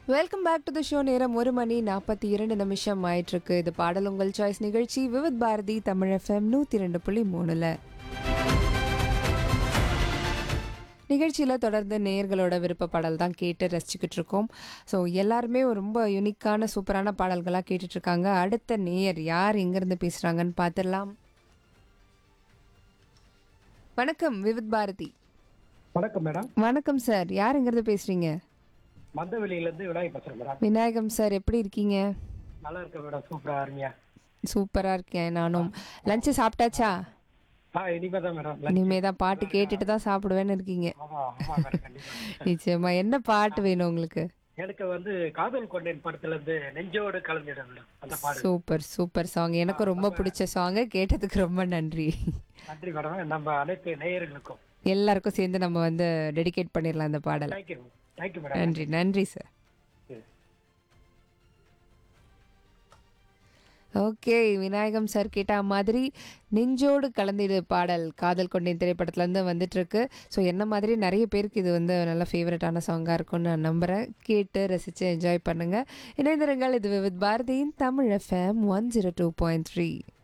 welcome back to the show நேரம் ஒரு மணி நாற்பத்தி இரண்டு நிமிஷம் ஆயிட்டிருக்கு இது பாடல் உங்கள் சாய்ஸ் நிகழ்ச்சி விவித் பாரதி தமிழ் எஃப்எம் நூற்றி ரெண்டு புள்ளி மூணில் நிகழ்ச்சியில் தொடர்ந்து நேயர்களோட விருப்ப பாடல் தான் கேட்டு ரசிச்சுக்கிட்டு இருக்கோம் ஸோ எல்லாருமே ஒரு ரொம்ப யூனிக்கான சூப்பரான பாடல்களாக கேட்டுட்டு இருக்காங்க அடுத்த நேயர் யார் எங்கேருந்து பேசுகிறாங்கன்னு பார்த்துடலாம் வணக்கம் விவித் பாரதி வணக்கம் மேடம் வணக்கம் சார் யார் எங்கேருந்து பேசுகிறீங்க மந்தவெளியில இருந்து விநாயகர் பேசுறேன் மேடம் விநாயகம் சார் எப்படி இருக்கீங்க நல்லா இருக்கேன் மேடம் சூப்பரா அருமையா சூப்பராக இருக்கேன் நானும் லஞ்சு சாப்பிட்டாச்சா ஆ இனிமே தான் மேடம் இனிமே தான் பாட்டு கேட்டுட்டு தான் சாப்பிடுவேன்னு இருக்கீங்க ஆமா ஆமா மேடம் கண்டிப்பா நிச்சயமா என்ன பாட்டு வேணும் உங்களுக்கு எனக்கு வந்து காதல் கொண்டேன் படத்துல இருந்து நெஞ்சோடு கலந்துடும் மேடம் அந்த பாடு சூப்பர் சூப்பர் சாங் எனக்கு ரொம்ப பிடிச்ச சாங் கேட்டதுக்கு ரொம்ப நன்றி நன்றி மேடம் நம்ம அனைத்து நேயர்களுக்கும் எல்லாருக்கும் சேர்ந்து நம்ம வந்து டெடிகேட் பண்ணிடலாம் அந்த பாடலை தேங்க்யூ தேங்க்யூ மேடம் நன்றி நன்றி சார் ஓகே விநாயகம் சார் கேட்ட மாதிரி நெஞ்சோடு கலந்திடு பாடல் காதல் கொண்டேன் திரைப்படத்துலேருந்து வந்துட்டு இருக்கு ஸோ என்ன மாதிரி நிறைய பேருக்கு இது வந்து நல்ல ஃபேவரட்டான சாங்காக இருக்கும்னு நான் நம்புகிறேன் கேட்டு ரசித்து என்ஜாய் பண்ணுங்கள் இணைந்திருங்கள் இது வித் பாரதியின் Tamil FM one zero two point three